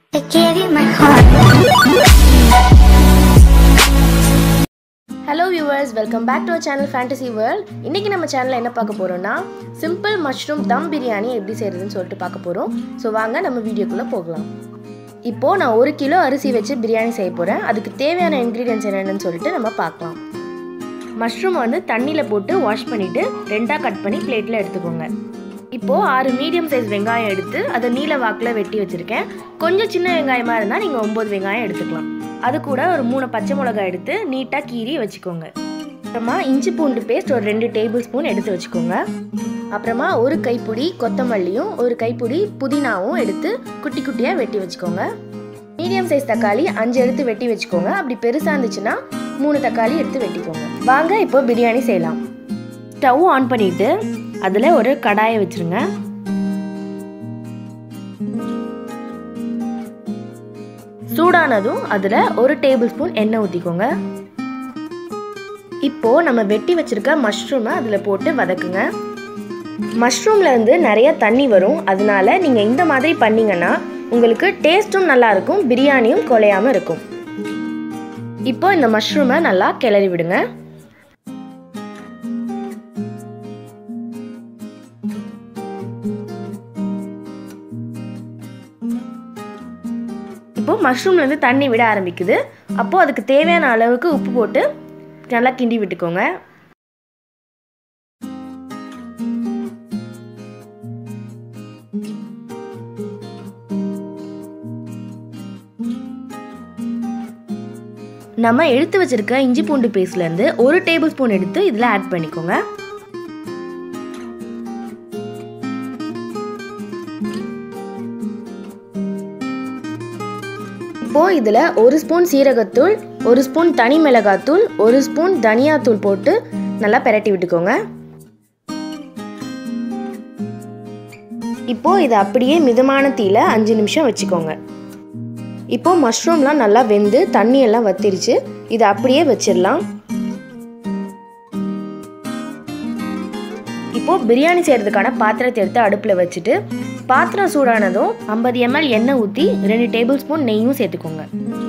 I gave you my heart. Hello viewers welcome back to channel fantasy world இன்றைக்கி நம்ம சேனலில் என்ன பார்க்க போகிறோம்னா சிம்பிள் மஷ்ரூம் தம் பிரியாணி எப்படி செய்கிறதுன்னு சொல்லிட்டு பார்க்க போகிறோம் ஸோ வாங்க நம்ம வீடியோக்குள்ளே போகலாம் இப்போது நான் ஒரு கிலோ அரிசி வச்சு பிரியாணி செய்ய போகிறேன் அதுக்கு தேவையான இன்க்ரீடியன்ஸ் என்னென்னு சொல்லிட்டு நம்ம பார்க்கலாம் மஷ்ரூம் வந்து தண்ணியில் போட்டு வாஷ் பண்ணிவிட்டு ரெண்டாக கட் பண்ணி பிளேட்டில் எடுத்துக்கோங்க இப்போது ஆறு மீடியம் சைஸ் வெங்காயம் எடுத்து அதை நீல வாக்கில் வெட்டி வச்சுருக்கேன் கொஞ்சம் சின்ன வெங்காயமாக இருந்தால் நீங்கள் ஒம்பது வெங்காயம் எடுத்துக்கலாம் அது கூட ஒரு மூணு பச்சை மிளகாய் எடுத்து நீட்டாக கீறி வச்சுக்கோங்க அப்புறமா இஞ்சி பூண்டு பேஸ்ட் ஒரு ரெண்டு டேபிள் ஸ்பூன் எடுத்து வச்சுக்கோங்க அப்புறமா ஒரு கைப்பிடி கொத்தமல்லியும் ஒரு கைப்பிடி புதினாவும் எடுத்து குட்டி குட்டியாக வெட்டி வச்சுக்கோங்க மீடியம் சைஸ் தக்காளி அஞ்சு எடுத்து வெட்டி வச்சுக்கோங்க அப்படி பெருசாக இருந்துச்சுன்னா மூணு தக்காளி எடுத்து வெட்டிக்கோங்க வாங்க இப்போ பிரியாணி செய்யலாம் ஸ்டவ் ஆன் பண்ணிவிட்டு அதில் ஒரு கடாயை வச்சுருங்க சூடானதும் அதில் ஒரு டேபிள் ஸ்பூன் எண்ணெய் ஊற்றிக்கோங்க இப்போது நம்ம வெட்டி வச்சுருக்க மஷ்ரூமை அதில் போட்டு வதக்குங்க மஷ்ரூம்ல இருந்து நிறைய தண்ணி வரும் அதனால நீங்கள் இந்த மாதிரி பண்ணீங்கன்னா உங்களுக்கு டேஸ்ட்டும் நல்லா இருக்கும் பிரியாணியும் குலையாமல் இருக்கும் இப்போ இந்த மஷ்ரூமை நல்லா கிளறி விடுங்க இப்போ மஷ்ரூம்லேருந்து தண்ணி விட ஆரம்பிக்குது அப்போது அதுக்கு தேவையான அளவுக்கு உப்பு போட்டு நல்லா கிண்டி விட்டுக்கோங்க நம்ம எடுத்து வச்சிருக்க இஞ்சி பூண்டு பேஸ்ட்லேருந்து ஒரு டேபிள் ஸ்பூன் எடுத்து இதில் ஆட் பண்ணிக்கோங்க இப்போது இதில் ஒரு ஸ்பூன் சீரகத்தூள் ஒரு ஸ்பூன் தனி மிளகாத்தூள் ஒரு ஸ்பூன் தனியாத்தூள் போட்டு நல்லா பெரட்டி விட்டுக்கோங்க இப்போது இதை அப்படியே மிதமான தீயில அஞ்சு நிமிஷம் வச்சுக்கோங்க இப்போ மஷ்ரூம்லாம் நல்லா வெந்து தண்ணி எல்லாம் வத்திருச்சு இதை அப்படியே வச்சிடலாம் இப்போ பிரியாணி செய்கிறதுக்கான பாத்திரத்தை எடுத்து அடுப்பில் வச்சுட்டு பாத்திரம் சூடானதும் ஐம்பது எம்எல் எண்ணெய் ஊற்றி ரெண்டு டேபிள் ஸ்பூன் நெய்யும் சேர்த்துக்கோங்க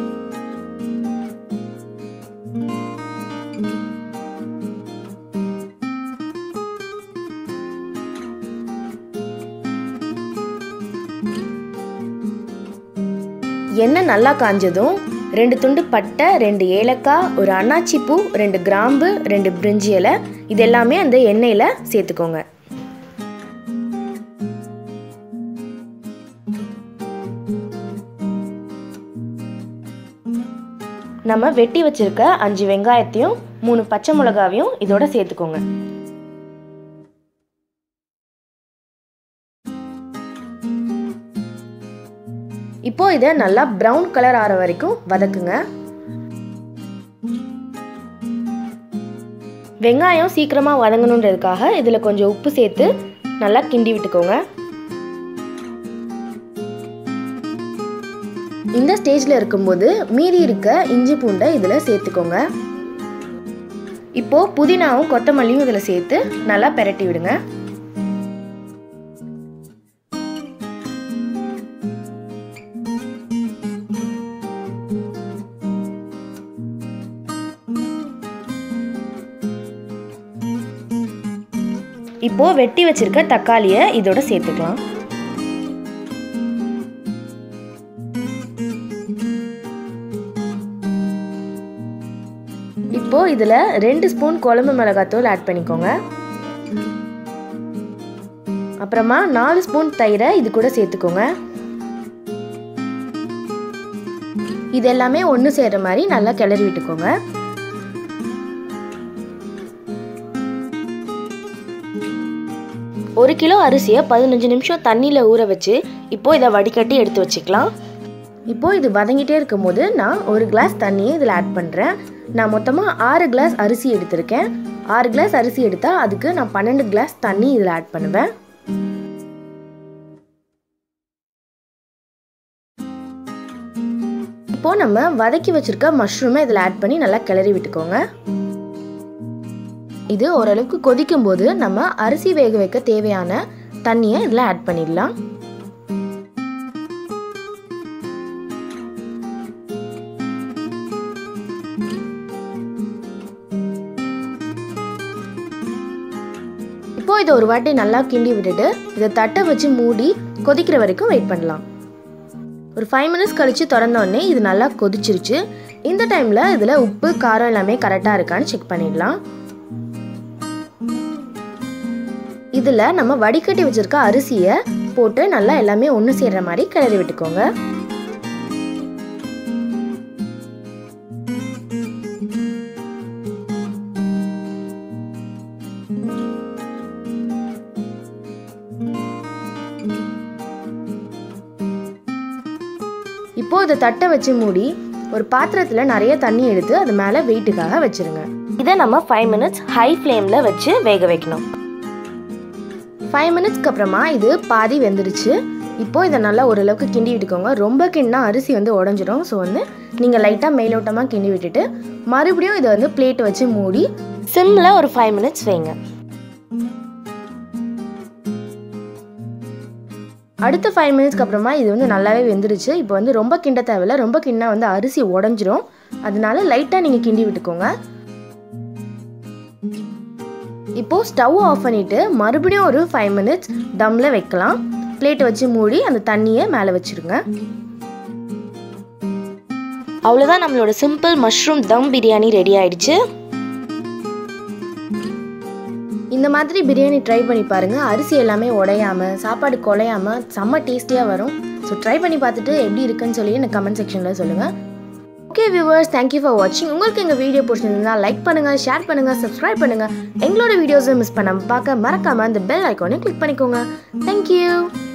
எண்ணெய் நல்லா காஞ்சதும் ரெண்டு துண்டு பட்டை ரெண்டு ஏலக்காய் ஒரு அன்னாச்சி பூ ரெண்டு கிராம்பு ரெண்டு பிரிஞ்சி இலை இது எல்லாமே அந்த எண்ணெயில் சேர்த்துக்கோங்க நம்ம வெட்டி வச்சிருக்க அஞ்சு வெங்காயத்தையும் மூணு பச்சை மிளகாவையும் இதோட சேர்த்துக்கோங்க இப்போ இதை நல்லா ப்ரௌன் கலர் ஆற வரைக்கும் வதக்குங்க வெங்காயம் சீக்கிரமாக வதங்கணுன்றதுக்காக இதில் கொஞ்சம் உப்பு சேர்த்து நல்லா கிண்டி விட்டுக்கோங்க இந்த ஸ்டேஜில் இருக்கும்போது மீதி இருக்க இஞ்சி பூண்டை இதில் சேர்த்துக்கோங்க இப்போது புதினாவும் கொத்தமல்லியும் இதில் சேர்த்து நல்லா பெரட்டி விடுங்க இப்போ வெட்டி வச்சிருக்க தக்காளியை இதோட சேர்த்துக்கலாம் இப்போ இதில் ரெண்டு ஸ்பூன் குழம்பு மிளகாத்தூள் ஆட் பண்ணிக்கோங்க அப்புறமா நாலு ஸ்பூன் தயிரை இது கூட சேர்த்துக்கோங்க இது எல்லாமே ஒன்று சேர்கிற மாதிரி நல்லா கிளறி விட்டுக்கோங்க ஒரு கிலோ அரிசியை பதினஞ்சு நிமிஷம் தண்ணியில் ஊற வச்சு இப்போ இதை வடிகட்டி எடுத்து வச்சுக்கலாம் இப்போ இது வதங்கிட்டே இருக்கும்போது நான் ஒரு கிளாஸ் தண்ணியை இதில் ஆட் பண்ணுறேன் நான் மொத்தமாக ஆறு கிளாஸ் அரிசி எடுத்திருக்கேன் ஆறு கிளாஸ் அரிசி எடுத்தால் அதுக்கு நான் பன்னெண்டு கிளாஸ் தண்ணி இதில் ஆட் பண்ணுவேன் இப்போ நம்ம வதக்கி வச்சிருக்க மஷ்ரூமை இதில் ஆட் பண்ணி நல்லா கிளறி விட்டுக்கோங்க இது ஓரளவுக்கு கொதிக்கும் போது நம்ம அரிசி வேக வைக்க தேவையான தண்ணியை இதில் ஆட் பண்ணிடலாம் இதை ஒரு வாட்டி நல்லா கிண்டி விட்டுட்டு இதை தட்டை வச்சு மூடி கொதிக்கிற வரைக்கும் வெயிட் பண்ணலாம் ஒரு ஃபைவ் மினிட்ஸ் கழித்து திறந்தோடனே இது நல்லா கொதிச்சிருச்சு இந்த டைமில் இதில் உப்பு காரம் எல்லாமே கரெக்டாக இருக்கான்னு செக் பண்ணிடலாம் இதில் நம்ம வடிகட்டி வச்சுருக்க அரிசியை போட்டு நல்லா எல்லாமே ஒன்று சேர்கிற மாதிரி கிளறி விட்டுக்கோங்க இப்போ இதை தட்டை வச்சு மூடி ஒரு பாத்திரத்தில் நிறைய தண்ணி எடுத்து அது மேலே வெயிட்டுக்காக வச்சிருங்க இதை நம்ம ஃபைவ் மினிட்ஸ் ஹை ஃப்ளேமில் வச்சு வேக வைக்கணும் ஃபைவ் மினிட்ஸ்க்கு அப்புறமா இது பாதி வெந்துடுச்சு இப்போ இதை நல்லா ஓரளவுக்கு கிண்டி விட்டுக்கோங்க ரொம்ப கிண்டினா அரிசி வந்து உடஞ்சிரும் ஸோ வந்து நீங்கள் லைட்டாக மேலோட்டமாக கிண்டி விட்டுட்டு மறுபடியும் இதை வந்து பிளேட் வச்சு மூடி சிம்மில் ஒரு ஃபைவ் மினிட்ஸ் வைங்க அடுத்த ஃபைவ் மினிட்ஸ்க்கு அப்புறமா இது வந்து நல்லாவே வெந்துருச்சு இப்போ வந்து ரொம்ப கிண்ட தேவையில்ல ரொம்ப கிண்டா வந்து அரிசி உடஞ்சிரும் அதனால லைட்டாக நீங்கள் கிண்டி விட்டுக்கோங்க இப்போது ஸ்டவ் ஆஃப் பண்ணிவிட்டு மறுபடியும் ஒரு ஃபைவ் மினிட்ஸ் தம்மில் வைக்கலாம் பிளேட்டை வச்சு மூடி அந்த தண்ணியை மேலே வச்சுருங்க அவ்வளோதான் நம்மளோட simple mushroom dum biryani ready ஆயிடுச்சு இந்த மாதிரி பிரியாணி ட்ரை பண்ணி பாருங்கள் அரிசி எல்லாமே உடையாமல் சாப்பாடு குலையாமல் செம்ம டேஸ்டியாக வரும் ஸோ ட்ரை பண்ணி பார்த்துட்டு எப்படி இருக்குன்னு சொல்லி எனக்கு கமெண்ட் செக்ஷனில் சொல்லுங்கள் ஓகே வியூவர்ஸ் தேங்க்யூ ஃபார் வாட்சிங் உங்களுக்கு எங்கள் வீடியோ பிடிச்சிருந்தா லைக் பண்ணுங்கள் ஷேர் பண்ணுங்கள் சப்ஸ்கிரைப் பண்ணுங்கள் எங்களோட வீடியோஸை மிஸ் பண்ணாமல் பார்க்க மறக்காமல் அந்த பெல் ஐக்கானை கிளிக் பண்ணிக்கோங்க தேங்க்யூ